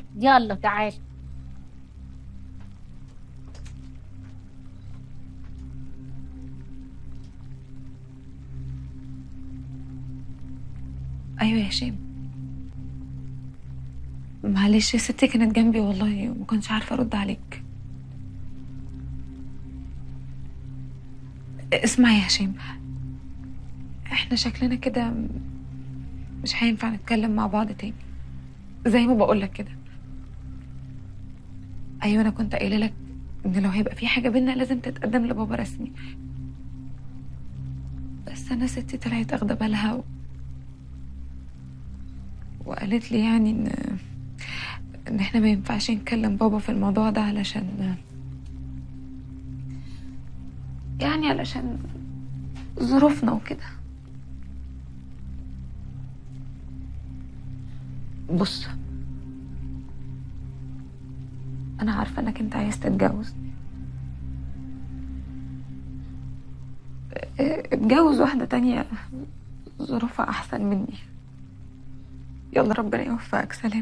يلا تعال ايوه يا هشام معلش يا ستي كانت جنبي والله وما كنتش عارفه ارد عليك اسمع يا هشام احنا شكلنا كده مش هينفع نتكلم مع بعض تاني زي ما بقولك كده ايوه انا كنت قايله لك ان لو هيبقى في حاجه بينا لازم تتقدم لبابا رسمي بس انا ستي طلعت اخده بالها و... وقالت لي يعني ان ان احنا ما ينفعش نكلم بابا في الموضوع ده علشان يعني علشان ظروفنا وكده بص انا عارفه انك انت عايز تتجوز اتجوز واحده تانية ظروفها احسن مني يلا ربنا يوفقك سلام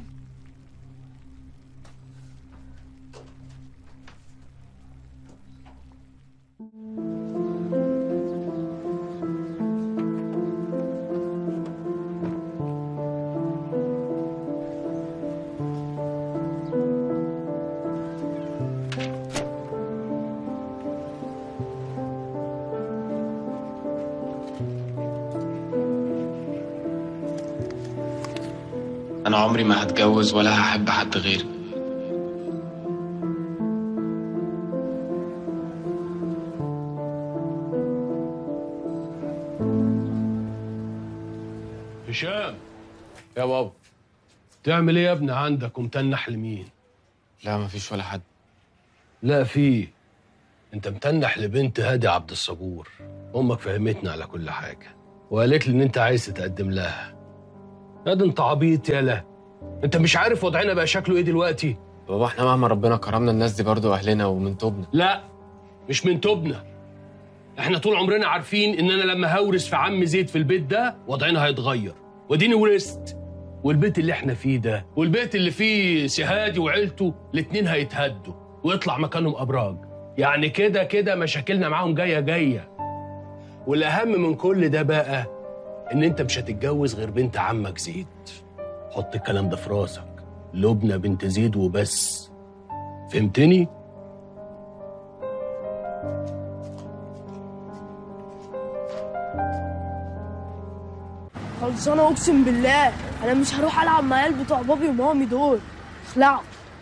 أنا عمري ما هتجوز ولا هحب حد غيري هشام يا بابا تعمل ايه يا ابني عندك ومتنح لمين؟ لا مفيش ولا حد لا في انت متنح لبنت هادي عبد الصبور امك فهمتني على كل حاجه وقالت لي ان انت عايز تتقدم لها يا ده انت عبيط يالا انت مش عارف وضعنا بقى شكله ايه دلوقتي بابا احنا مهما ربنا كرمنا الناس دي برضو أهلنا ومن توبنا لا مش من توبنا احنا طول عمرنا عارفين ان انا لما هورث في عم زيد في البيت ده وضعنا هيتغير وديني ورثت والبيت اللي احنا فيه ده والبيت اللي فيه سهادي وعيلته الاتنين هيتهدوا ويطلع مكانهم ابراج يعني كده كده مشاكلنا معاهم جايه جايه والاهم من كل ده بقى ان انت مش هتتجوز غير بنت عمك زيد حط الكلام ده في راسك لبنى بنت زيد وبس فهمتني خلصانه اقسم بالله انا مش هروح العب مع العيال بتوع بابي ومامي دول اخلعوا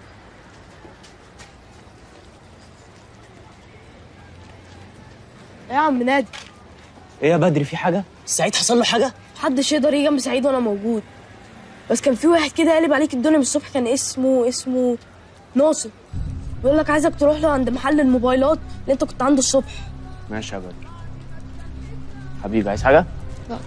ايه يا عم نادي ايه يا بدري في حاجه سعيد حصل له حاجه محدش يقدر يجي جنب سعيد وانا موجود بس كان في واحد كده قالب عليك الدنيا من الصبح كان اسمه اسمه ناصر بيقول لك عايزك تروح له عند محل الموبايلات اللي انت كنت عنده الصبح ماشي يا بدري حبيبي عايز حاجه لا.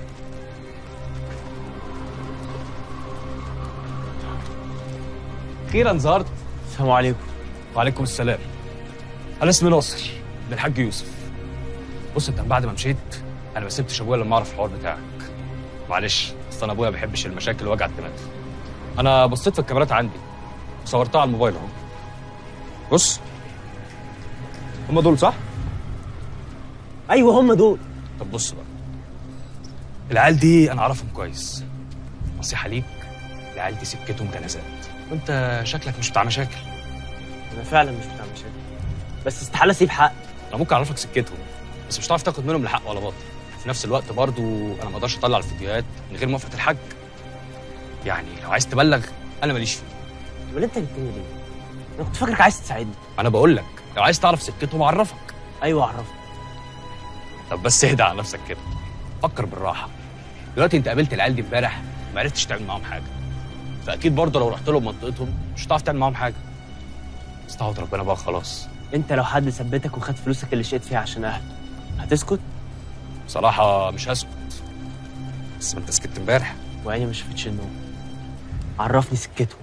اخيرا ظهرت السلام عليكم وعليكم السلام انا اسمي ناصر ابن الحاج يوسف بص انت من بعد ما مشيت انا ما سبتش ابويا لما اعرف الحوار بتاعك معلش اصل انا ابويا ما بيحبش المشاكل ووجع الدماغ انا بصيت في الكاميرات عندي وصورتها على الموبايل اهو بص هم دول صح ايوه هم دول طب بص بقى العيال دي انا اعرفهم كويس نصيحه ليك العيال دي سكتهم جنازات وانت شكلك مش بتاع مشاكل انا فعلا مش بتاع مشاكل بس استحاله اسيب حق انا ممكن اعرفك سكتهم بس مش هتعرف تاخد منهم لا حق ولا باطل في نفس الوقت برضو انا ما اقدرش اطلع الفيديوهات من غير موافقه الحاج يعني لو عايز تبلغ انا ماليش فيه امال انت جبتني ليه انا كنت فاكرك عايز تساعدني انا بقول لك لو عايز تعرف سكتهم اعرفك ايوه اعرفك طب بس اهدى على نفسك كده فكر بالراحه دلوقتي انت قابلت العيال دي امبارح ما عرفتش تعمل معاهم حاجه فاكيد برضه لو رحت لهم منطقتهم مش هتعرف تعمل معاهم حاجه استعوض ربنا بقى خلاص انت لو حد ثبتك وخد فلوسك اللي شقيت فيها عشان اهله هتسكت بصراحه مش هسكت بس ما انت سكت امبارح وعيني ما شافتش النوم عرفني سكتهم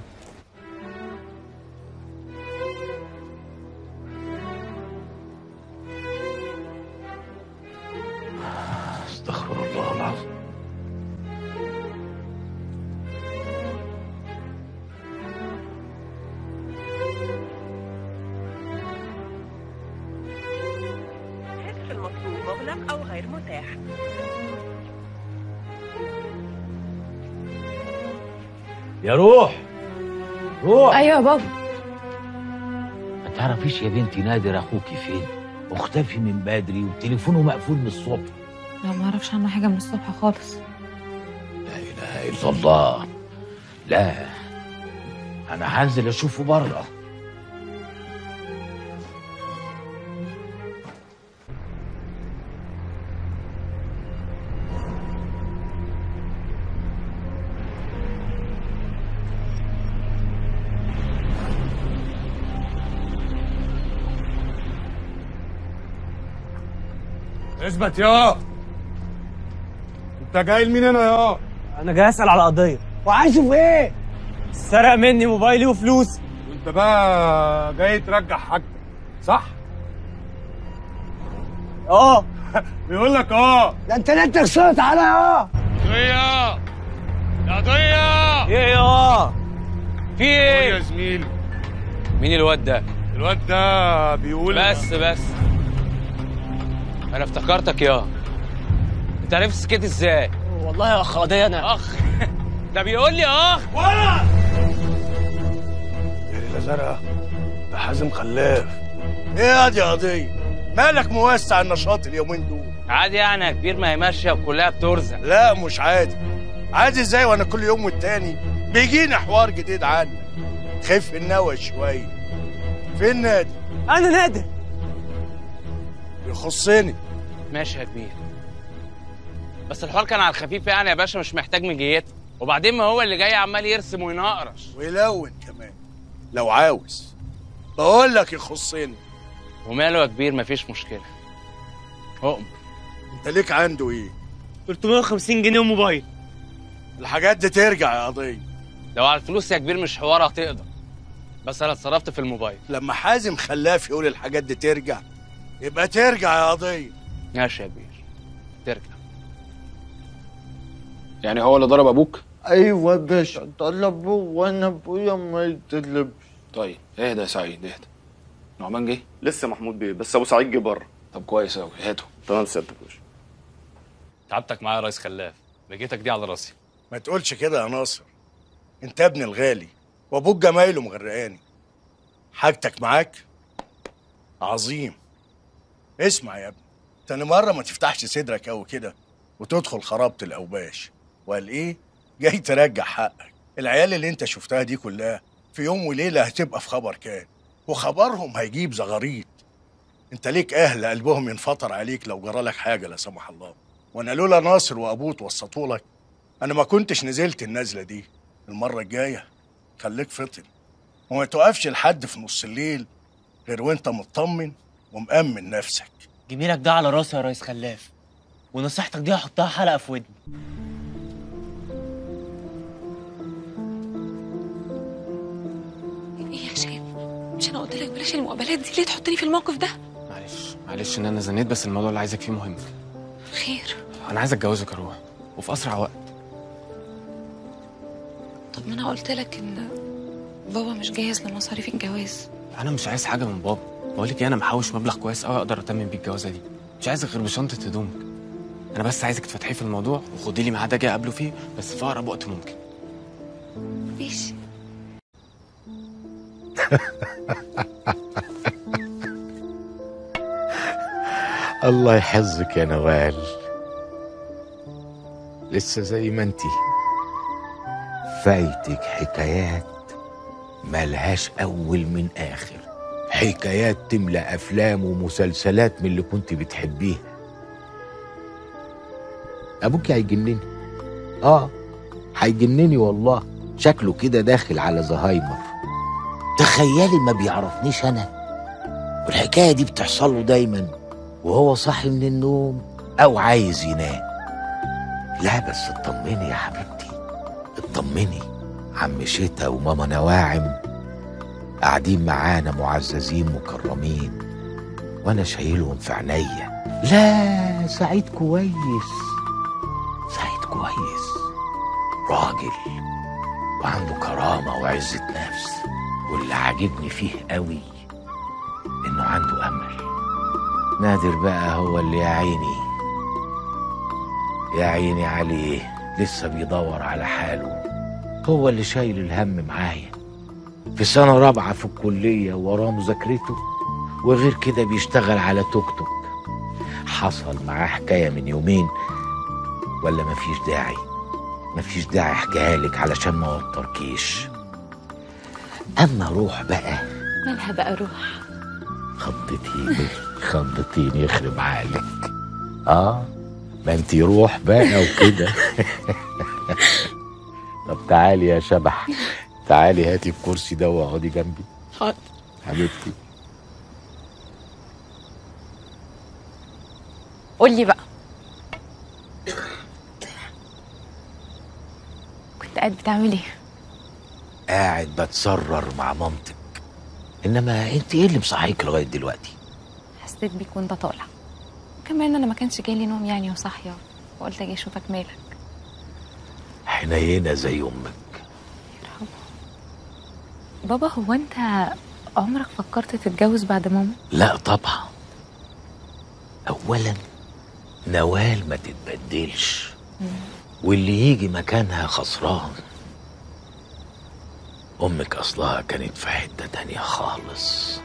استغفر الله العظيم يا روح روح ايوه يا بابا ما تعرفيش يا بنتي نادر اخوكي فين مختفي من بدري وتليفونه مقفول من الصبح لا ما اعرفش عنه حاجه من الصبح خالص لا اله الا الله لا انا هنزل اشوفه بره اثبت يا انت جاي لمين هنا يا انا جاي اسال على قضيه وعايزه في ايه سرق مني موبايلي وفلوسي وانت بقى جاي ترجع حاجتك صح اه بيقول لك اه ده انت انت خسرت عليا اه ضيا يا ضيا ايه يا في يا ايه زميلي مين الواد ده الواد ده بيقول بس بس انا افتكرتك يا انت عرفت سكت ازاي والله يا اخ قضيه انا اخ ده بيقول لي اخ يا ليلة زرقاء ده حازم خلاف ايه يا دي قضية مالك موسع النشاط اليومين دول عادي يعني يا كبير ما هي ماشيه وكلها بترزق لا مش عادي عادي ازاي وانا كل يوم والتاني بيجينا حوار جديد عنك خف النوى شوية فين نادي انا نادر يخصني ماشي يا كبير بس الحوار كان على الخفيف يعني يا باشا مش محتاج مجيتي وبعدين ما هو اللي جاي عمال يرسم وينقرش ويلون كمان لو عاوز بقول لك يخصني وماله يا كبير مفيش مشكله اؤمر انت ليك عنده ايه 350 جنيه وموبايل الحاجات دي ترجع يا قضية لو على الفلوس يا كبير مش حوار هتقدر بس انا اتصرفت في الموبايل لما حازم خلاف يقول الحاجات دي ترجع يبقى ترجع يا قضية ماشي يا كبير ترجع يعني هو اللي ضرب ابوك ايوه يا باشا طلبه وانا ابويا ما يطلبش طيب اهدى يا سعيد اهدى نعمان جه لسه محمود بيه بس ابو سعيد جه بره طب كويس قوي هاته تمام سيادتك يا باشا تعبتك معايا يا ريس خلاف مجيتك دي على راسي ما تقولش كده يا ناصر انت ابن الغالي وابوك جمايله مغرقاني حاجتك معاك عظيم اسمع يا ابني تاني مرة ما تفتحش صدرك أوي كده وتدخل خرابة الأوباش وقال إيه؟ جاي ترجع حقك العيال اللي أنت شفتها دي كلها في يوم وليلة هتبقى في خبر كان وخبرهم هيجيب زغاريط أنت ليك أهل قلبهم ينفطر عليك لو جرالك حاجة لا سمح الله وأنا لولا ناصر وأبوه توسطوا لك أنا ما كنتش نزلت النزلة دي المرة الجاية خليك فطن وما توقفش لحد في نص الليل غير وانت مطمن ومأمن نفسك جميلك ده على راسي يا ريس خلاف ونصيحتك دي هحطها حلقه في ودني ايه يا شيخ مش انا قلت لك بلاش المقابلات دي ليه تحطني في الموقف ده معلش معلش ان انا زنيت بس الموضوع اللي عايزك فيه مهم خير انا عايز اتجوزك يا روح وفي اسرع وقت طب ما انا قلت لك ان بابا مش جاهز لمصاريف الجواز انا مش عايز حاجه من بابا بقول لك ايه انا محوش مبلغ كويس قوي اقدر اتمم بيه الجوازه دي مش عايزك غير بشنطه هدومك انا بس عايزك تفتحي في الموضوع وخدي لي ميعاد اجي اقابله فيه بس في اقرب وقت ممكن ماشي الله يحفظك يا نوال لسه زي ما انتي فايتك حكايات ملهاش اول من اخر حكايات تملى افلام ومسلسلات من اللي كنت بتحبيها ابوك هيجنني اه هيجنني والله شكله كده داخل على زهايمر تخيلي ما بيعرفنيش انا والحكايه دي بتحصل له دايما وهو صاحي من النوم او عايز ينام لا بس اطمني يا حبيبتي اطمني عم شتا وماما نواعم قاعدين معانا معززين مكرمين وانا شايلهم في عينيا لا سعيد كويس سعيد كويس راجل وعنده كرامة وعزة نفس واللي عاجبني فيه قوي انه عنده امل نادر بقى هو اللي يا عيني يا عيني عليه لسه بيدور على حاله هو اللي شايل الهم معايا في سنة رابعة في الكلية وراه مذاكرته وغير كده بيشتغل على توك توك حصل معاه حكاية من يومين ولا مفيش داعي مفيش داعي احكيها لك علشان ما اوتركيش اما روح بقى مالها بقى روح خضتيني خضتيني يخرب عقلك اه ما انتي روح بقى وكده طب تعالي يا شبح تعالي هاتي الكرسي ده واقعدي جنبي حاضر حبيبتي قولي بقى كنت قاعد بتعمل ايه قاعد بتسرر مع مامتك انما انت ايه اللي مصحيك لغايه دلوقتي حسيت بيك وانت طالع كمان انا ما كانش جالي نوم يعني وصاحيه وقلت اجي اشوفك مالك حنينه زي امك بابا هو انت عمرك فكرت تتجوز بعد ماما لا طبعا اولا نوال ما تتبدلش واللي يجي مكانها خسران امك اصلها كانت في حته تانية خالص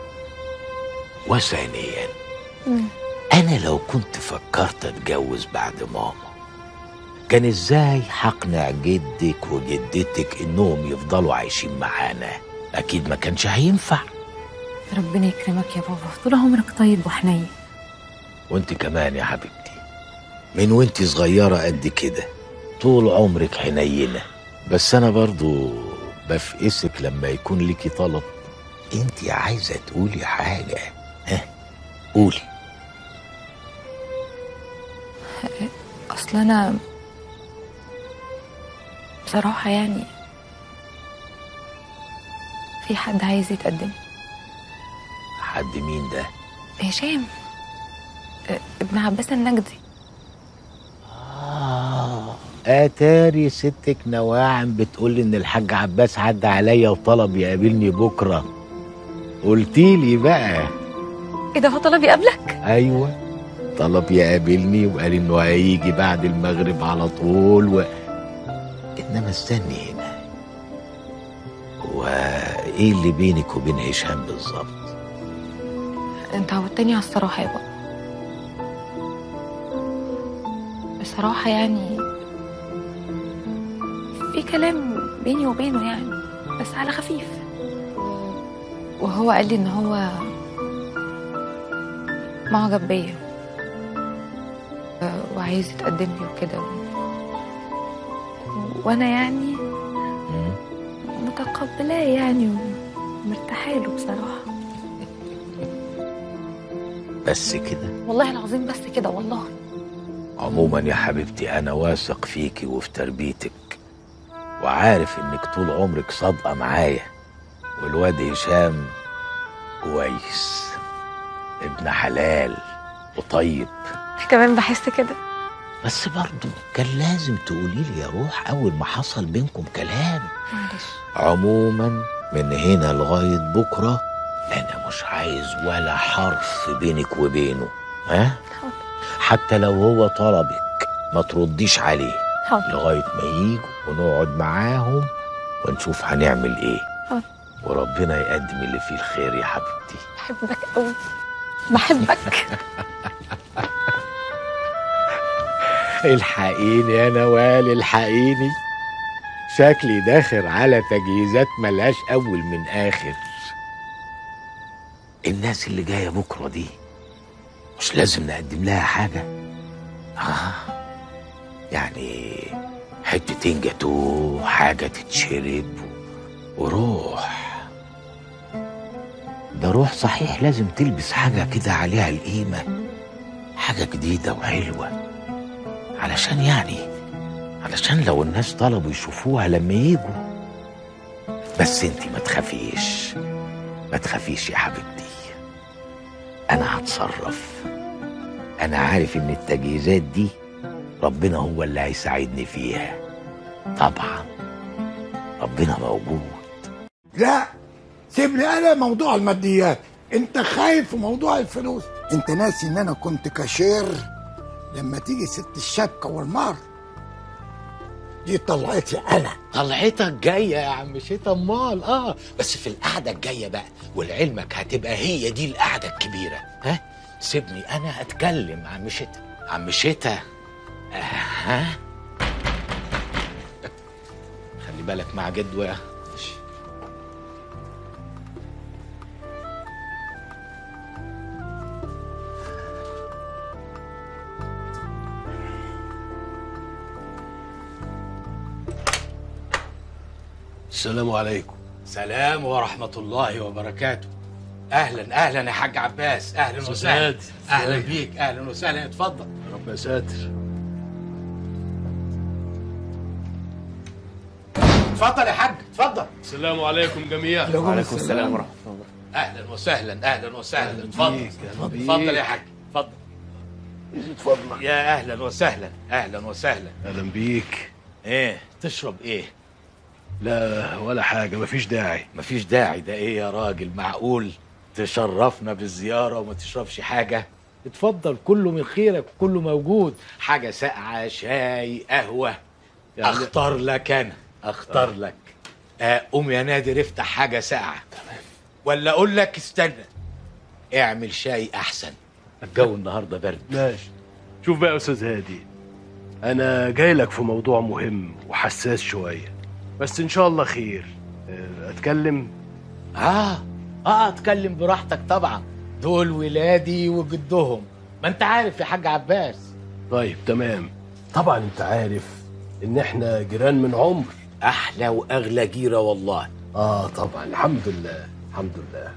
وثانيا انا لو كنت فكرت اتجوز بعد ماما كان ازاي هقنع جدك وجدتك انهم يفضلوا عايشين معانا اكيد ما كانش هينفع ربنا يكرمك يا بابا طول عمرك طيب وحنين وانت كمان يا حبيبتي من وانت صغيرة قد كده طول عمرك حنينة بس انا برضو بفقسك لما يكون ليكي طلب انت عايزة تقولي حاجة ها قولي اصل انا بصراحه يعني في حد عايز يتقدم حد مين ده هشام اه، ابن عباس النجدي آه اتاري ستك نواعم بتقول ان الحاج عباس عدى عليا وطلب يقابلني بكره قلتيلي بقى ايه ده هو طلب يقابلك ايوه طلب يقابلني وقال انه هيجي بعد المغرب على طول و... انما استني هنا هو ايه اللي بينك وبين هشام بالظبط انت عودتني على الصراحه يا بابا بصراحه يعني في كلام بيني وبينه يعني بس على خفيف وهو قال لي ان هو معجب بيا و- وعايز يتقدم لي وكده وانا يعني مم. متقبلاه يعني ومرتاحه له بصراحه بس كده والله العظيم بس كده والله عموما يا حبيبتي انا واثق فيكي وفي تربيتك وعارف انك طول عمرك صادقه معايا والواد هشام كويس ابن حلال وطيب كمان بحس كده بس برضه كان لازم تقولي لي يا روح اول ما حصل بينكم كلام معلش عموما من هنا لغايه بكره انا مش عايز ولا حرف بينك وبينه ها حاضر حتى لو هو طلبك ما ترديش عليه حاضر لغايه ما ييجوا ونقعد معاهم ونشوف هنعمل ايه حاضر. وربنا يقدم اللي فيه الخير يا حبيبتي بحبك قوي بحبك الحقيني يا نوال الحقيني شكلي داخل على تجهيزات ملهاش اول من اخر الناس اللي جايه بكره دي مش لازم نقدم لها حاجه اه يعني حتتين جاتوه حاجه تتشرب وروح ده روح صحيح لازم تلبس حاجه كده عليها القيمه حاجه جديده وحلوه علشان يعني علشان لو الناس طلبوا يشوفوها لما يجوا بس انت ما تخافيش ما تخافيش يا حبيبتي انا هتصرف انا عارف ان التجهيزات دي ربنا هو اللي هيساعدني فيها طبعا ربنا موجود لا سيبني انا موضوع الماديات انت خايف في موضوع الفلوس انت ناسي ان انا كنت كاشير لما تيجي ست الشبكه والمهر دي طلعتي انا طلعتك جايه يا عم شتا امال اه بس في القعده الجايه بقى ولعلمك هتبقى هي دي القعده الكبيره ها سيبني انا اتكلم عم شتا عم شتا آه ها خلي بالك مع جدوى ماشي. السلام عليكم سلام ورحمة الله وبركاته أهلا أهلا يا حاج عباس أهلا أستاذ وسهلا سعاد. أهلا ازيك؟ بيك أهلا وسهلا اتفضل رب ساتر اتفضل يا حاج اتفضل السلام عليكم جميعا وعليكم السلام ورحمه الله أهلا وسهلا أهلا وسهلا اتفضل بيك، أهلا بيك. اتفضل يا حاج اتفضل اتفضل يا أهلا وسهلا أهلا وسهلا اهلا بيك إيه تشرب إيه لا ولا حاجه مفيش داعي مفيش داعي ده إيه يا راجل معقول تشرفنا بالزيارة وما تشربش حاجة اتفضل كله من خيرك كله موجود حاجة ساقعة شاي قهوة يعني- اختار لك انا اختار لك آه، قوم يا نادر افتح حاجه ساقعه تمام ولا اقول لك استنى اعمل شاي احسن الجو النهارده برد ماشي شوف بقى يا استاذ هادي انا جاي لك في موضوع مهم وحساس شويه بس ان شاء الله خير أه، اتكلم اه اه اتكلم براحتك طبعا دول ولادي وجدهم ما انت عارف يا حاج عباس طيب تمام طبعا انت عارف ان احنا جيران من عمر احلى واغلى جيره والله اه طبعا الحمد لله الحمد لله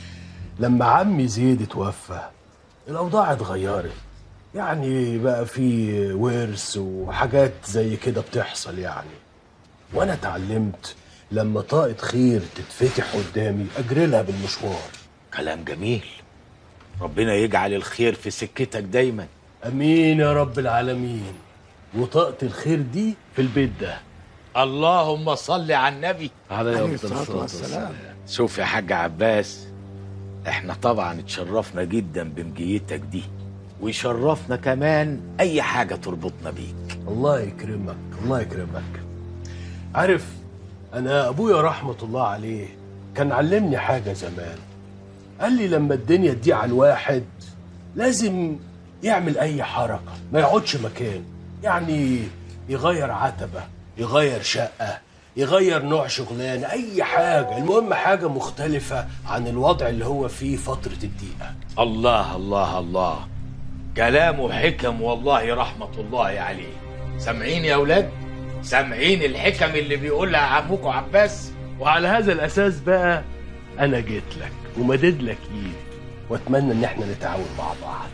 لما عمي زيد اتوفى الاوضاع اتغيرت يعني بقى في ورث وحاجات زي كده بتحصل يعني وانا اتعلمت لما طاقة خير تتفتح قدامي اجري لها بالمشوار كلام جميل ربنا يجعل الخير في سكتك دايما امين يا رب العالمين وطاقة الخير دي في البيت ده اللهم صل على النبي عليه الصلاة والسلام شوف يا حاج عباس احنا طبعا اتشرفنا جدا بمجيتك دي ويشرفنا كمان اي حاجة تربطنا بيك الله يكرمك الله يكرمك عارف انا ابويا رحمه الله عليه كان علمني حاجه زمان قال لي لما الدنيا تضيق على الواحد لازم يعمل اي حركه ما يقعدش مكان يعني يغير عتبه يغير شقه يغير نوع شغلانه اي حاجه المهم حاجه مختلفه عن الوضع اللي هو فيه فتره الضيقه الله الله الله كلامه حكم والله رحمة الله عليه سامعين يا أولاد سامعين الحكم اللي بيقولها عمكم عباس وعلى هذا الاساس بقى انا جيت لك ومدد لك ايدي واتمنى ان احنا نتعاون مع بعض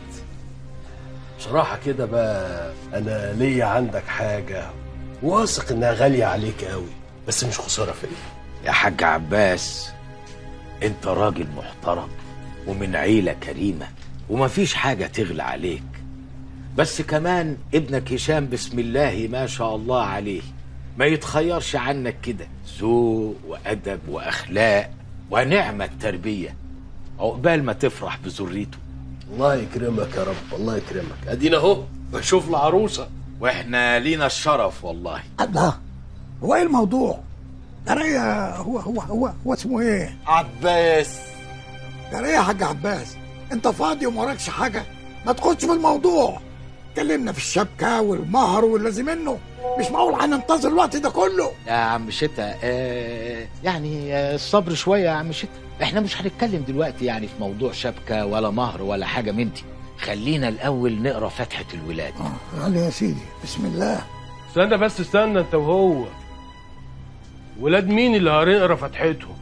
بصراحه كده بقى انا ليا عندك حاجه واثق انها غاليه عليك قوي بس مش خساره فيا يا حاج عباس انت راجل محترم ومن عيلة كريمة ومفيش حاجة تغلى عليك بس كمان ابنك هشام بسم الله ما شاء الله عليه ما يتخيرش عنك كده ذوق وأدب وأخلاق ونعمة تربية عقبال ما تفرح بذريته الله يكرمك يا رب الله يكرمك ادينا اهو بشوف العروسه واحنا لينا الشرف والله الله هو ايه الموضوع؟ جرية هو هو هو هو اسمه ايه؟ عباس جرية يا حاج عباس انت فاضي وما وراكش حاجة؟ ما تخش في الموضوع اتكلمنا في الشبكة والمهر واللازم منه مش معقول هننتظر الوقت ده كله يا عم شتا آه يعني آه الصبر شوية يا عم شتا احنا مش هنتكلم دلوقتي يعني في موضوع شبكة ولا مهر ولا حاجة من دي خلينا الأول نقرا فتحة الولاد اه يلا يا سيدي بسم الله استنى بس استنى انت وهو ولاد مين اللي هنقرا فتحتهم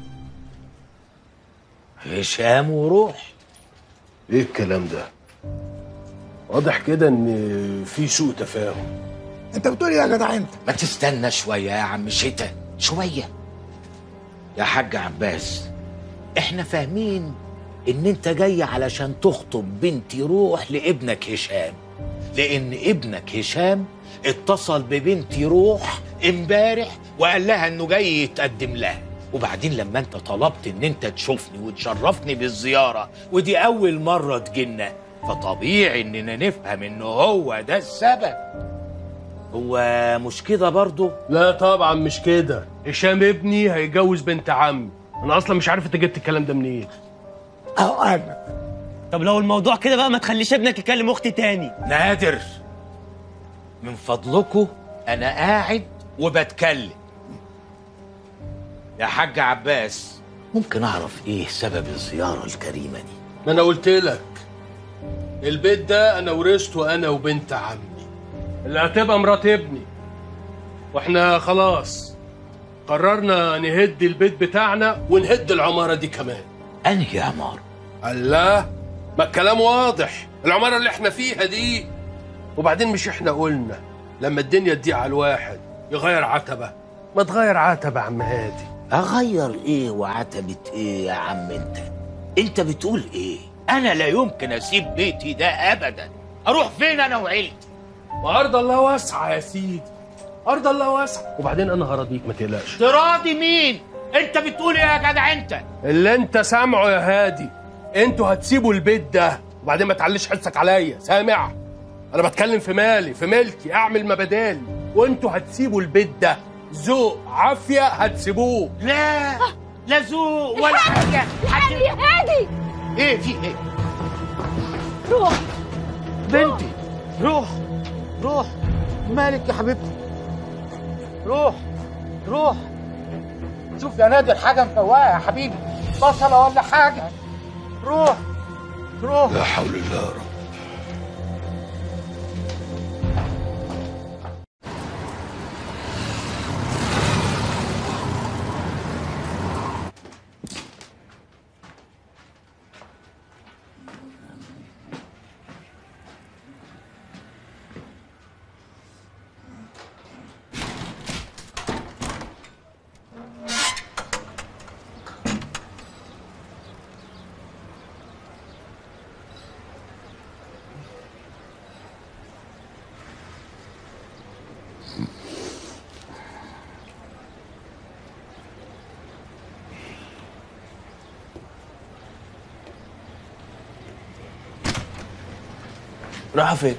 هشام وروح ايه الكلام ده واضح كده ان في سوء تفاهم انت بتقول ايه يا جدع انت؟ ما تستنى شوية يا عم شتا شوية يا حاج عباس احنا فاهمين ان انت جاي علشان تخطب بنتي روح لابنك هشام لان ابنك هشام اتصل ببنتي روح امبارح وقال لها انه جاي يتقدم لها وبعدين لما انت طلبت ان انت تشوفني وتشرفني بالزيارة ودي اول مرة تجينا فطبيعي اننا نفهم انه هو ده السبب هو مش كده برضه لا طبعا مش كده هشام ابني هيجوز بنت عمي انا اصلا مش عارف انت جبت الكلام ده منين اهو انا طب لو الموضوع كده بقى ما تخليش ابنك يكلم اختي تاني نادر من فضلكم انا قاعد وبتكلم يا حاج عباس ممكن اعرف ايه سبب الزياره الكريمه دي ما انا قلت لك البيت ده انا ورثته انا وبنت عمي اللي هتبقى مرات ابني واحنا خلاص قررنا نهد البيت بتاعنا ونهد العماره دي كمان انهي عماره الله ما الكلام واضح العماره اللي احنا فيها دي وبعدين مش احنا قلنا لما الدنيا تضيق على الواحد يغير عتبه ما تغير عتبه يا عم هادي اغير ايه وعتبة ايه يا عم انت انت بتقول ايه انا لا يمكن اسيب بيتي ده ابدا اروح فين انا وعيلتي وارض الله واسعه يا سيدي ارض الله واسعه وبعدين انا هراضيك ما تقلقش تراضي مين انت بتقول ايه يا جدع انت اللي انت سامعه يا هادي انتوا هتسيبوا البيت ده وبعدين ما تعليش حسك عليا سامع انا بتكلم في مالي في ملكي اعمل ما بدالي وانتوا هتسيبوا البيت ده ذوق عافيه هتسيبوه لا لا ذوق ولا حاجه هادي هادي ايه في ايه روح بنتي روح روح مالك يا حبيبتي روح روح شوف يا نادر حاجه مفوقه يا حبيبي بصله ولا حاجه روح روح لا حول الله يا رب رايحه فين؟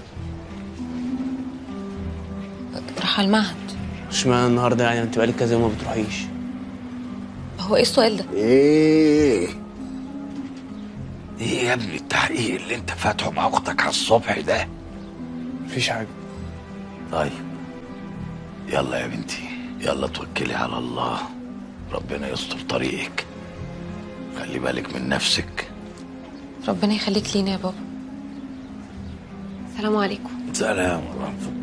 راح المعهد اشمعنى النهارده يعني انت بقالك كذا يوم ما بتروحيش هو ايه السؤال ده ايه ايه يا ابني التحقيق اللي انت فاتحه مع اختك على الصبح ده مفيش حاجه طيب يلا يا بنتي يلا توكلي على الله ربنا يستر طريقك خلي بالك من نفسك ربنا يخليك لينا يا بابا السلام عليكم سلام ورحمة الله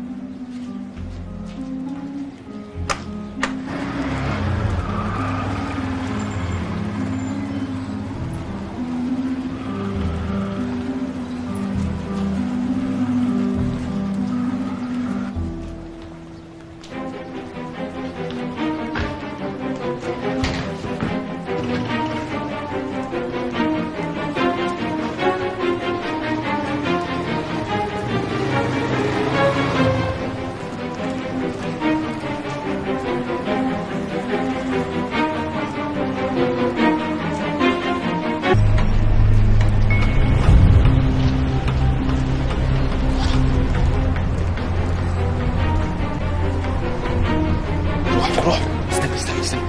روح روح استنى استنى استنى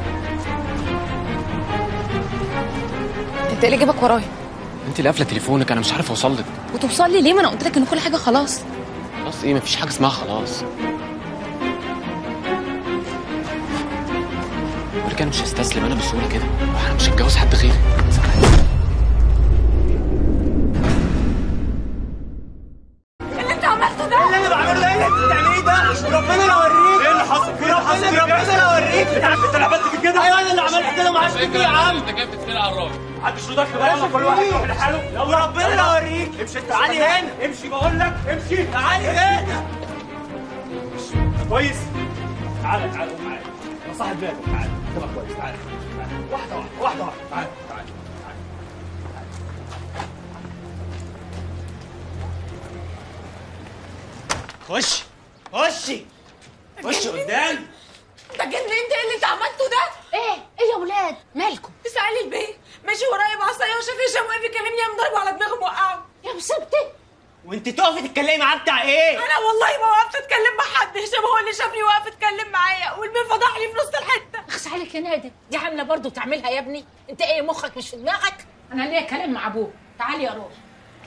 انت ايه اللي جابك ورايا انت اللي قافله تليفونك انا مش عارف اوصل لك وتوصل لي ليه ما انا قلت لك ان كل حاجه خلاص خلاص ايه مفيش حاجه اسمها خلاص ولكن انا مش هستسلم انا بسهوله كده وانا مش هتجوز حد غيري اللي انت عملته ده اللي انا بعمله ده ايه اللي انت بتعمليه ده ربنا لا اوريك ايه اللي حصل في اللي حصل ربنا لا اوريك انت اللي عملت في كده ايوه انا اللي عملت كده ما عادش كده يا عم انت جاي بتتخانق على الراجل محدش له دخل بقى كل واحد يروح لحاله وربنا لا اوريك امشي تعالي هنا امشي بقول لك امشي تعالي هنا كويس تعالى تعالى قوم معايا يا صاحب بالك تعالى تبقى كويس تعالى تعالى. واحده واحده واحده واحده تعالى تعالى خش خشي خش قدام ده جننت ايه اللي انت عملته ده؟ ايه؟ ايه يا ولاد؟ مالكم؟ اسألي البيت ماشي ورايا بعصايه وشاف هشام واقف يكلمني قام ضربه على دماغه موقعه يا مسبتي وانت تقفي تتكلمي معاه بتاع ايه انا والله ما وقفت اتكلم مع حد هشام هو اللي شافني واقف اتكلم معايا والمين فضحني في نص الحته اخس عليك يا نادر دي عامله برضه تعملها يا ابني انت ايه مخك مش في دماغك انا ليا كلام مع ابوه تعالي يا روح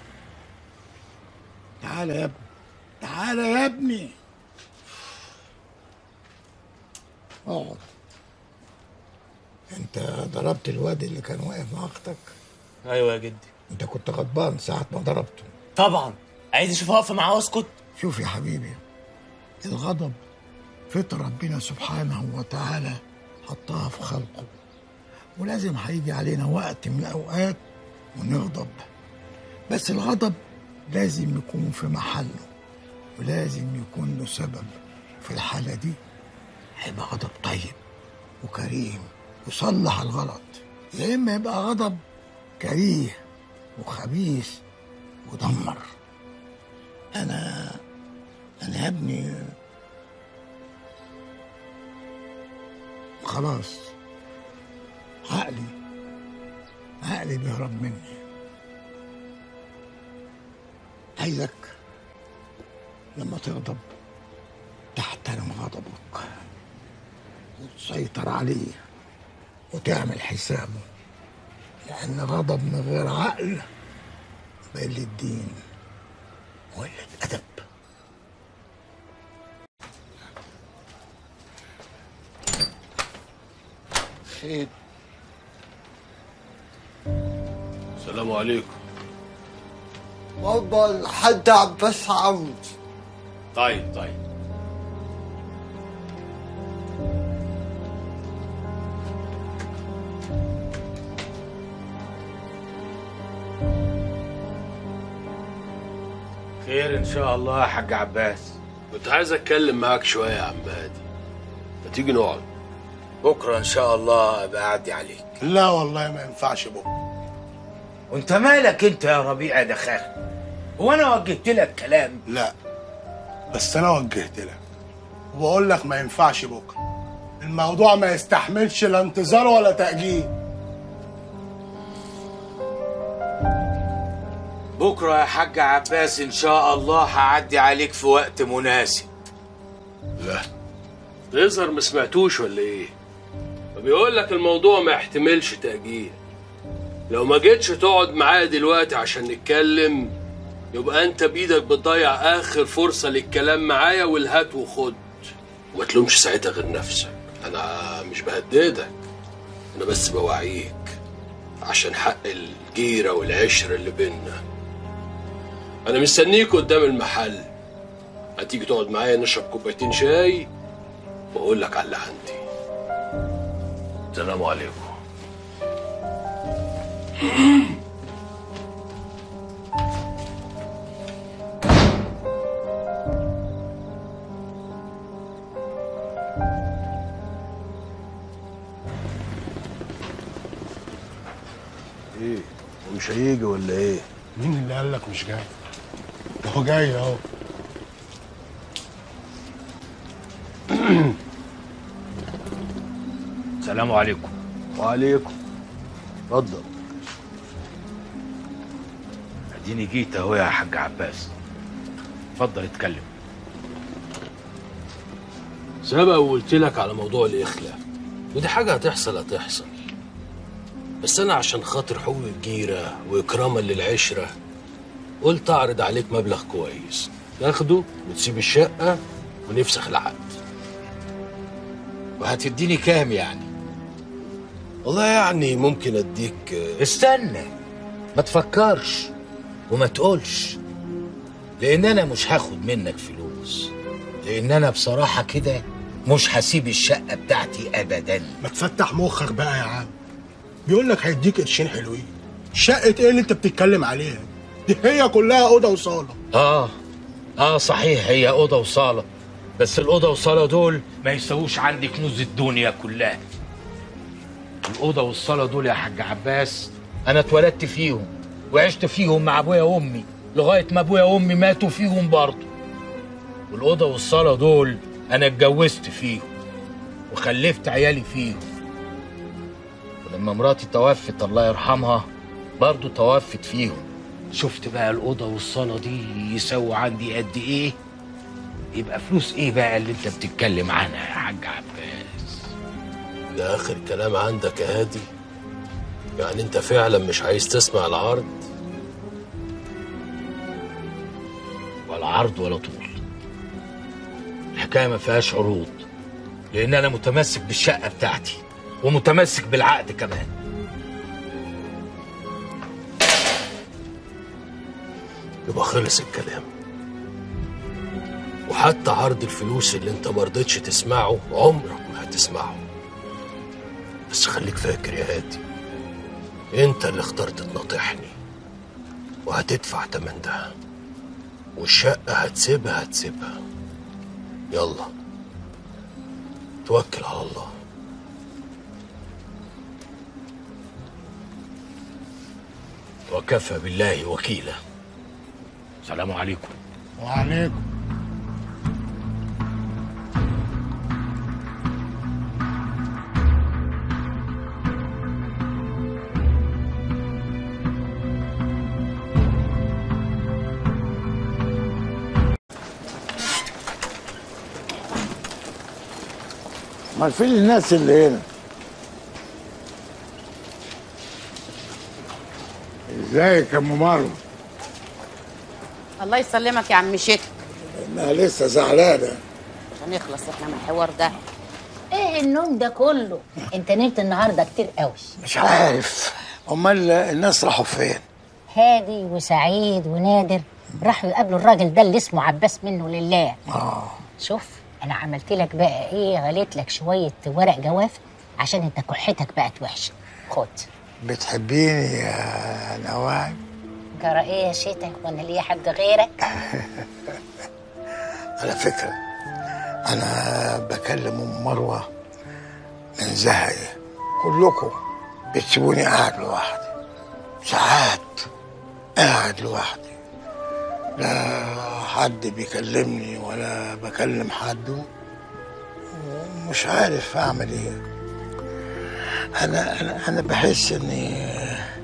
تعالى يا ابني تعالى يا ابني اقعد انت ضربت الواد اللي كان واقف مع اختك ايوه يا جدي انت كنت غضبان ساعة ما ضربته طبعا عايز اشوف واقفه معاه واسكت شوف يا حبيبي الغضب فطر ربنا سبحانه وتعالى حطها في خلقه ولازم هيجي علينا وقت من الأوقات ونغضب بس الغضب لازم يكون في محله ولازم يكون له سبب في الحالة دي هيبقى غضب طيب وكريم وصلح الغلط يا إما يبقى غضب كريه وخبيث ودمر أنا أنا يا ابني خلاص عقلي عقلي بيهرب مني عايزك لما تغضب تحترم غضبك وتسيطر عليه وتعمل حسابه لأن غضب من غير عقل بقلة دين وقلة أدب خير السلام عليكم بابا الحاج عباس عاوز طيب طيب خير ان شاء الله يا حاج عباس كنت عايز اتكلم معاك شويه يا عم هادي ما تيجي نقعد بكره ان شاء الله ابقى اعدي عليك لا والله ما ينفعش بكره وانت مالك انت يا ربيع يا دخاخ هو انا وجهت لك كلام لا بس انا وجهت لك وبقول لك ما ينفعش بكره الموضوع ما يستحملش لا انتظار ولا تأجيل بكره يا حاج عباس ان شاء الله هعدي عليك في وقت مناسب لا تظهر ما سمعتوش ولا ايه فبيقول لك الموضوع ما يحتملش تأجيل لو ما جيتش تقعد معايا دلوقتي عشان نتكلم يبقى انت بايدك بتضيع اخر فرصه للكلام معايا والهات وخد وما تلومش ساعتها غير نفسك انا مش بهددك انا بس بوعيك عشان حق الجيره والعشره اللي بينا انا مستنيك قدام المحل هتيجي تقعد معايا نشرب كوبايتين شاي واقول لك على اللي عندي السلام عليكم ايه ومش هيجي ولا ايه مين اللي قال لك مش جاي ده هو جاي اهو السلام عليكم وعليكم اتفضل اديني جيت اهو يا حاج عباس اتفضل اتكلم سبق وقلت لك على موضوع الإخلاء ودي حاجة هتحصل هتحصل بس أنا عشان خاطر حقوق الجيرة وإكراما للعشرة قلت أعرض عليك مبلغ كويس تاخده وتسيب الشقة ونفسخ العقد وهتديني كام يعني والله يعني ممكن أديك استنى ما تفكرش وما تقولش لان انا مش هاخد منك فلوس لان انا بصراحه كده مش هسيب الشقه بتاعتي ابدا ما تفتح مخك بقى يا عم بيقول لك هيديك قرشين حلوين شقة ايه اللي انت بتتكلم عليها دي هي كلها اوضه وصاله اه اه صحيح هي اوضه وصاله بس الاوضه والصاله دول ما يسووش عندي كنوز الدنيا كلها الاوضه والصاله دول يا حاج عباس انا اتولدت فيهم وعشت فيهم مع ابويا وامي لغايه ما ابويا وامي ماتوا فيهم برضه والاوضه والصاله دول انا اتجوزت فيهم وخلفت عيالي فيهم ولما مراتي توفت الله يرحمها برضه توفت فيهم شفت بقى الأوضة والصالة دي يساووا عندي قد إيه يبقى فلوس إيه بقى اللي أنت بتتكلم عنها يا حاج عباس ده آخر كلام عندك يا هادي يعني أنت فعلا مش عايز تسمع العرض ولا عرض ولا طول الحكاية ما فيهاش عروض لأن أنا متمسك بالشقة بتاعتي ومتمسك بالعقد كمان يبقى خلص الكلام وحتى عرض الفلوس اللي انت مرضتش تسمعه عمرك ما هتسمعه بس خليك فاكر يا هادي انت اللي اخترت تناطحني وهتدفع تمن ده والشقة هتسيبها هتسيبها يلا توكل على الله وكفى بالله وكيلا السلام عليكم وعليكم ما فين الناس اللي هنا ازيك يا ام مروه الله يسلمك يا عم شيخ انها لسه زعلانه عشان نخلص احنا من الحوار ده ايه النوم ده كله انت نمت النهارده كتير قوي مش عارف امال الناس راحوا فين هادي وسعيد ونادر راحوا يقابلوا الراجل ده اللي اسمه عباس منه لله اه شوف انا عملت لك بقى ايه غليت لك شويه ورق جواف عشان انت كحتك بقت وحشه خد بتحبيني يا نواعم جرى ايه يا شيتك وانا ليا حد غيرك على فكره انا بكلم ام مروه من زهقي كلكم بتسيبوني قاعد لوحدي ساعات قاعد لوحدي لا حد بيكلمني ولا بكلم حد ومش عارف اعمل ايه انا انا انا بحس اني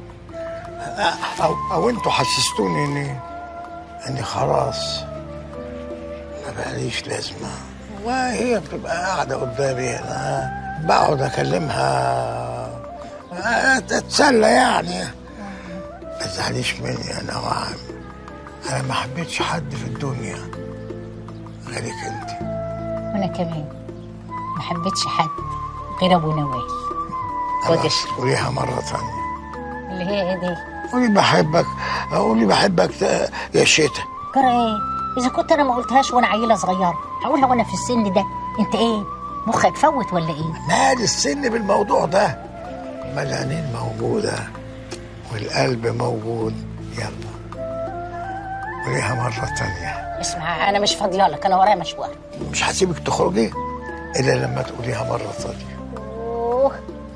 او او انتوا حسستوني اني اني خلاص ما بقاليش لازمه وهي بتبقى قاعده قدامي انا بقعد اكلمها اتسلى يعني ما تزعليش مني يا نوعا انا ما حبيتش حد في الدنيا غيرك انت وانا كمان ما حبيتش حد غير ابو نوال خد اشرب قوليها مره ثانيه اللي هي ايه دي قولي بحبك قولي بحبك ت- يا شتا جرى ايه اذا كنت انا ما قلتهاش وانا عيله صغيره هقولها وانا في السن ده انت ايه مخك فوت ولا ايه مال السن بالموضوع ده ما العينين موجودة والقلب موجود يلا قوليها مرة تانية اسمع انا مش فاضيه لك انا ورايا مشوار مش هسيبك تخرجي إلا لما تقوليها مرة تانية أوه.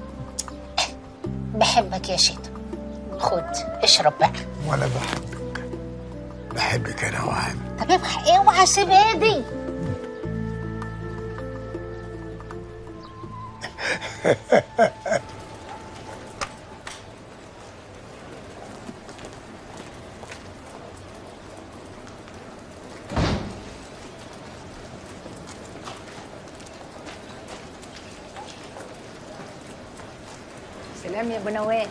بحبك يا شيتو خد اشرب بقى وأنا بحبك بحبك أنا وعم طب اوعى اوعى سيب ايدي سلام يا ابو نوال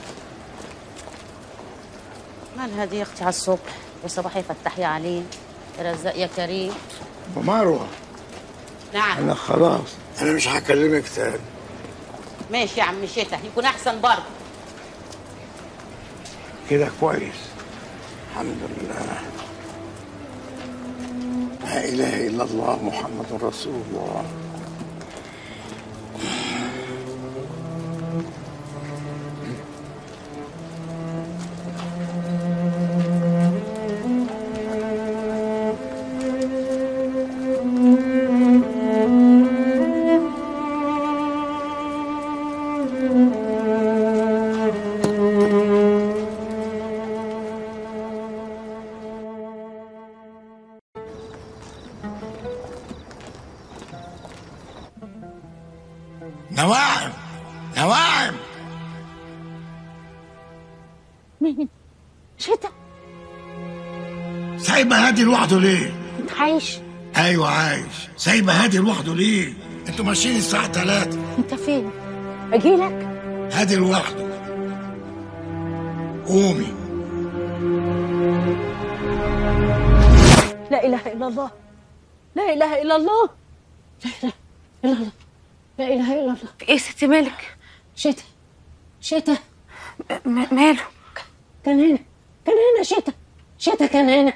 مالها دي يا اختي على الصبح يا صباحي فتحي عليه يا رزاق يا كريم ومروة نعم أنا خلاص أنا مش هكلمك تاني ماشي يا عم شتا يكون احسن برضه كده كويس الحمد لله لا إله إلا الله محمد رسول الله نواعم نواعم مين شتا سايبه هادي لوحده ليه انت عايش ايوه عايش سايبه هادي لوحده ليه انتوا ماشيين الساعه 3 انت فين اجيلك هادي لوحده قومي لا اله الا الله لا اله الا الله لا اله الا الله لا اله الا الله ايه ستي مالك شتا شتا ماله كان هنا كان هنا شتا شتا كان هنا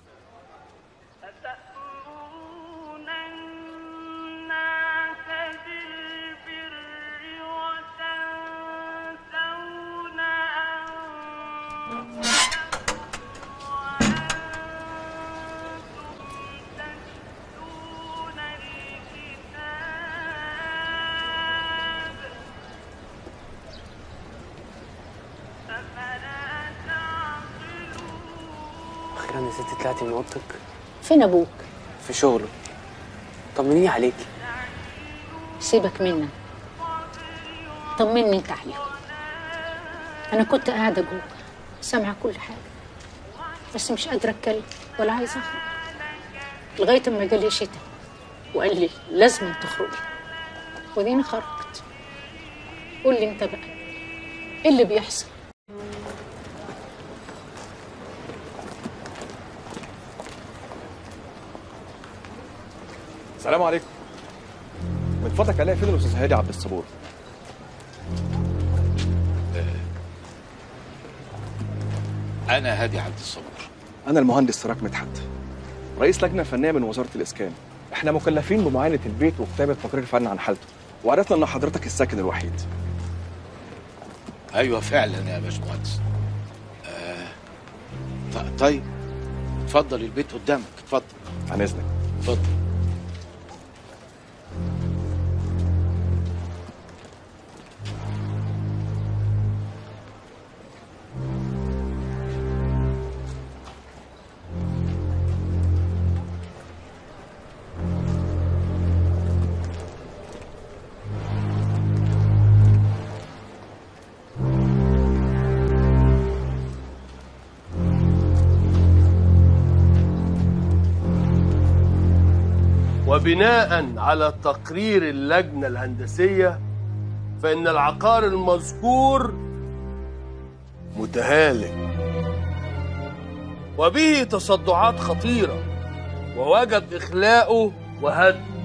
اخيرا يا ستي طلعتي من اوضتك فين ابوك في شغله طمنيني عليكي سيبك منا طمني انت عليهم انا كنت قاعده جوه سامعه كل حاجه بس مش قادره اتكلم ولا عايزه اخرج لغايه اما جالي شتا وقال لي لازم تخرجي ودينا خرجت قول لي انت بقى ايه اللي بيحصل السلام عليكم من فضلك الاقي فين الاستاذ هادي عبد الصبور انا هادي عبد الصبور انا المهندس سراج مدحت رئيس لجنه فنيه من وزاره الاسكان احنا مكلفين بمعاينه البيت وكتابه تقرير فني عن حالته وعرفنا ان حضرتك الساكن الوحيد ايوه فعلا يا باشمهندس آه ط- طيب اتفضل البيت قدامك اتفضل عن اذنك اتفضل وبناء على تقرير اللجنة الهندسية فإن العقار المذكور متهالك وبه تصدعات خطيرة ووجب إخلاؤه وهدمه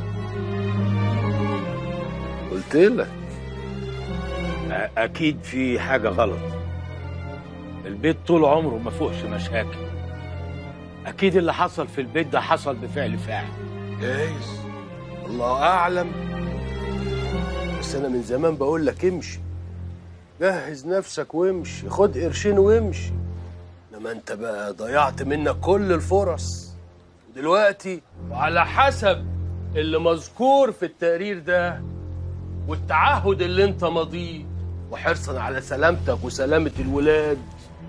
قلت لك أ- اكيد في حاجه غلط البيت طول عمره ما فوقش مشاكل اكيد اللي حصل في البيت ده حصل بفعل فاعل جايز الله أعلم بس أنا من زمان بقول لك امشي جهز نفسك وامشي خد قرشين وامشي انما انت بقى ضيعت منك كل الفرص ودلوقتي وعلى حسب اللي مذكور في التقرير ده والتعهد اللي انت ماضيه وحرصا على سلامتك وسلامة الولاد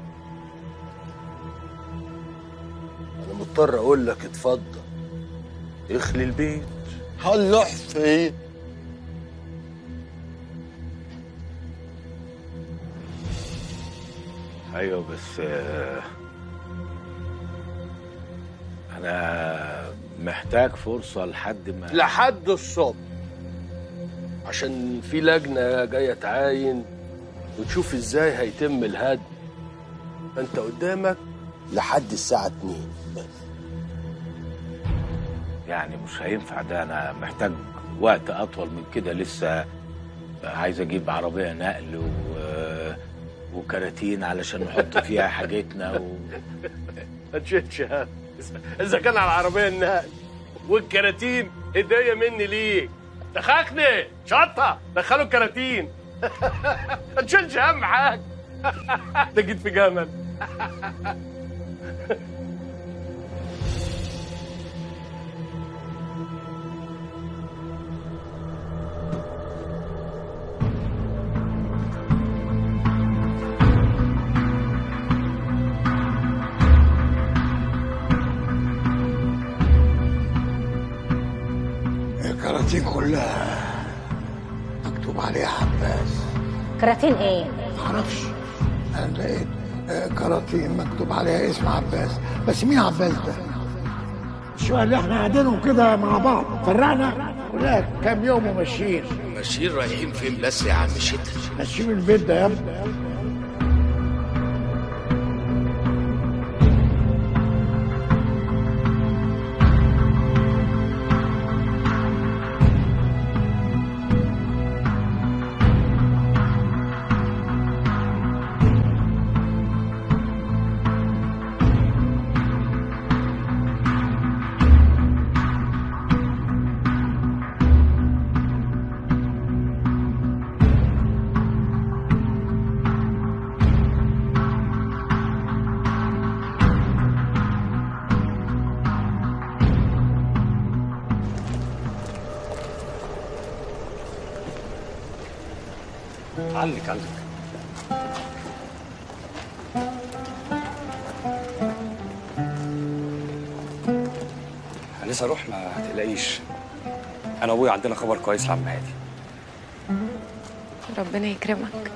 انا مضطر اقول لك اتفضل اخلي البيت هنروح فين ايوه بس آه، انا محتاج فرصه لحد ما لحد الصبح عشان في لجنة جاية تعاين وتشوف ازاي هيتم الهدم فانت قدامك لحد الساعة 2 بس يعني مش هينفع ده انا محتاج وقت اطول من كده لسه عايز اجيب عربيه نقل و... وكراتين علشان نحط فيها حاجتنا و... ما تشيلش هم. اذا كان على العربية النقل والكراتين هدية مني ليك دخلني شطة دخلوا الكراتين ما تشيلش هم حاجة ده جيت في جمل الكراتين كلها مكتوب عليها عباس كراتين ايه معرفش انا لقيت آه، كراتين مكتوب عليها اسم عباس بس مين عباس ده؟ الشقة اللي احنا قاعدينهم كده مع بعض فرقنا ولا كام يوم وماشيين ماشيين رايحين فين بس يا عم شتا ماشيين من البيت ده يا ابني عنك عنك لسه اروح ما تقلقيش انا وابويا عندنا خبر كويس لعم هادي ربنا يكرمك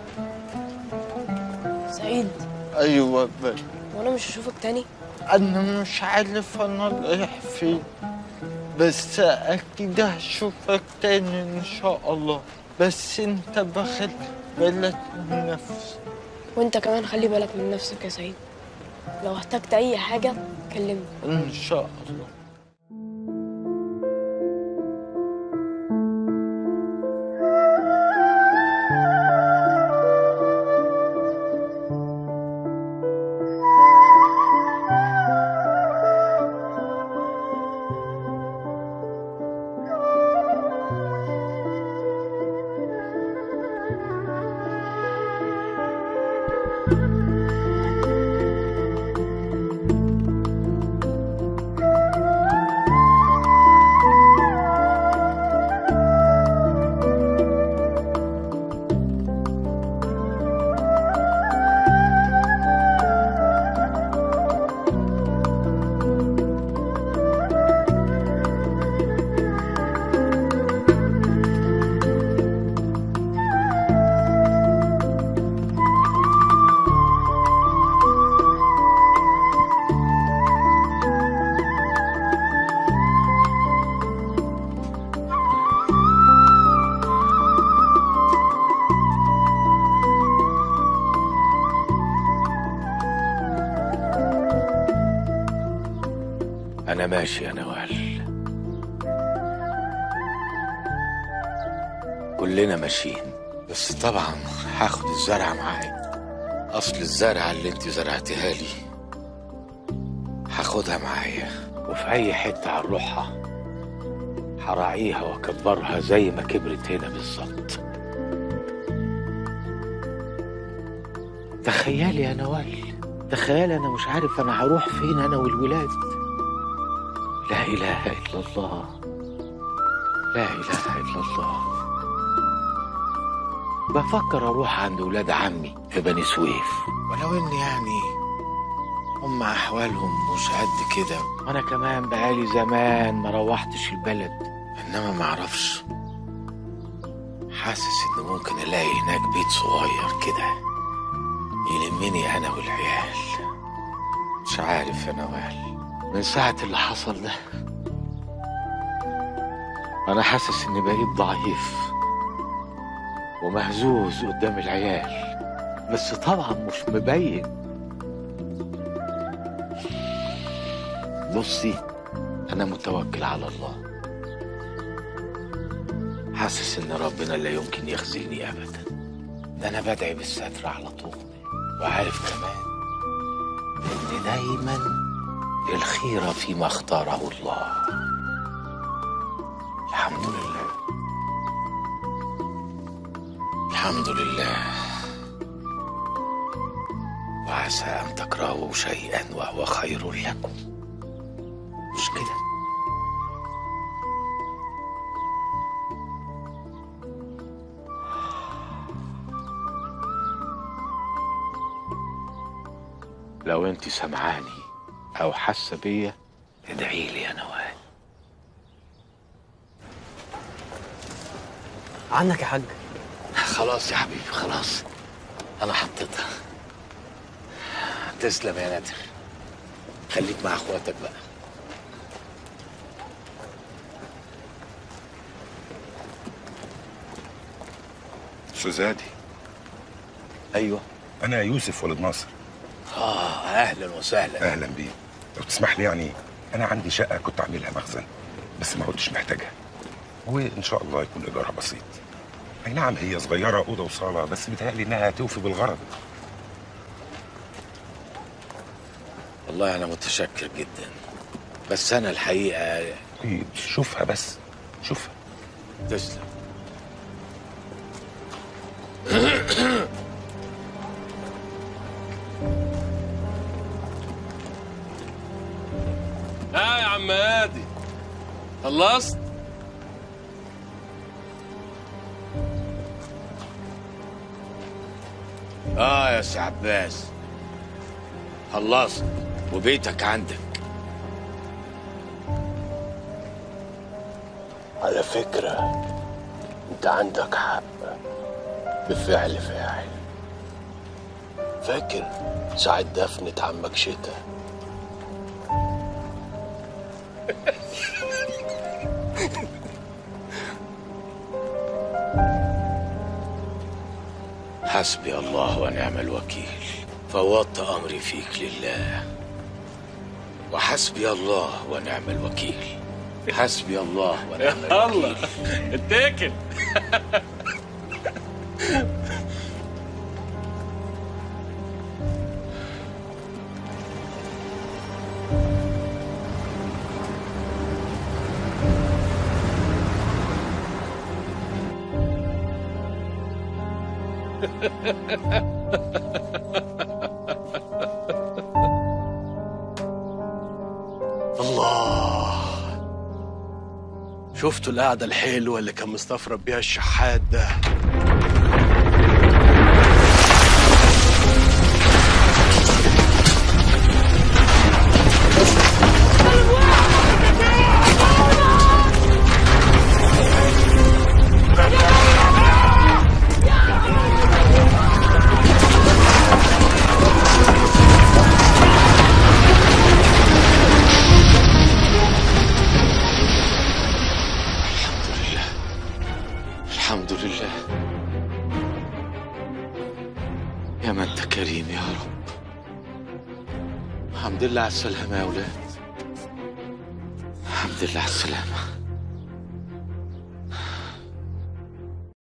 سعيد ايوه بل. وانا مش هشوفك تاني انا مش عارف انا رايح فين بس اكيد هشوفك تاني ان شاء الله بس انت بخل بالك من نفسك وانت كمان خلي بالك من نفسك يا سعيد لو احتجت اي حاجه كلمني ان شاء الله أنا ماشي يا نوال كلنا ماشيين بس طبعا هاخد الزرعة معايا أصل الزرعة اللي انت زرعتها لي هاخدها معايا وفي أي حتة هنروحها هراعيها وأكبرها زي ما كبرت هنا بالظبط تخيلي يا نوال تخيلي أنا مش عارف أنا هروح فين أنا والولاد لا إله إلا الله لا إله إلا الله بفكر أروح عند ولاد عمي في بني سويف ولو إن يعني هم أحوالهم مش قد كده وأنا كمان بقالي زمان ما روحتش البلد إنما ما أعرفش حاسس إن ممكن ألاقي هناك بيت صغير كده يلمني أنا والعيال مش عارف يا نوال من ساعة اللي حصل ده أنا حاسس إني بقيت ضعيف ومهزوز قدام العيال بس طبعا مش مبين بصي أنا متوكل على الله حاسس إن ربنا لا يمكن يخزيني أبدا ده أنا بدعي بالستر على طول وعارف كمان إن دايما الخير فيما اختاره الله الحمد لله الحمد لله وعسى أن تكرهوا شيئا وهو خير لكم مش كده لو انت سمعاني او حاسه بيا ادعي لي يا نوال عنك يا حاج خلاص يا حبيبي خلاص انا حطيتها تسلم يا نادر خليك مع اخواتك بقى استاذ هادي ايوه انا يوسف ولد ناصر اه اهلا وسهلا اهلا بيه لو تسمح لي يعني انا عندي شقه كنت عاملها مخزن بس ما كنتش محتاجها وان شاء الله يكون ايجارها بسيط اي نعم هي صغيره اوضه وصاله بس بيتهيألي انها توفي بالغرض والله انا متشكر جدا بس انا الحقيقه شوفها بس شوفها تسلم ها يا عم هادي خلصت اه يا سي عباس خلصت وبيتك عندك على فكرة انت عندك حق بفعل فاعل فاكر ساعة دفنة عمك شتا حسبي الله ونعم الوكيل فوضت امري فيك لله وحسبي الله ونعم الوكيل حسبي الله ونعم الوكيل اتكل الله شفتوا القعدة الحلوة اللي كان مستفرد بيها الشحات ده الحمد لله يا ما انت كريم يا رب الحمد لله على السلامة يا أولاد الحمد لله على السلامة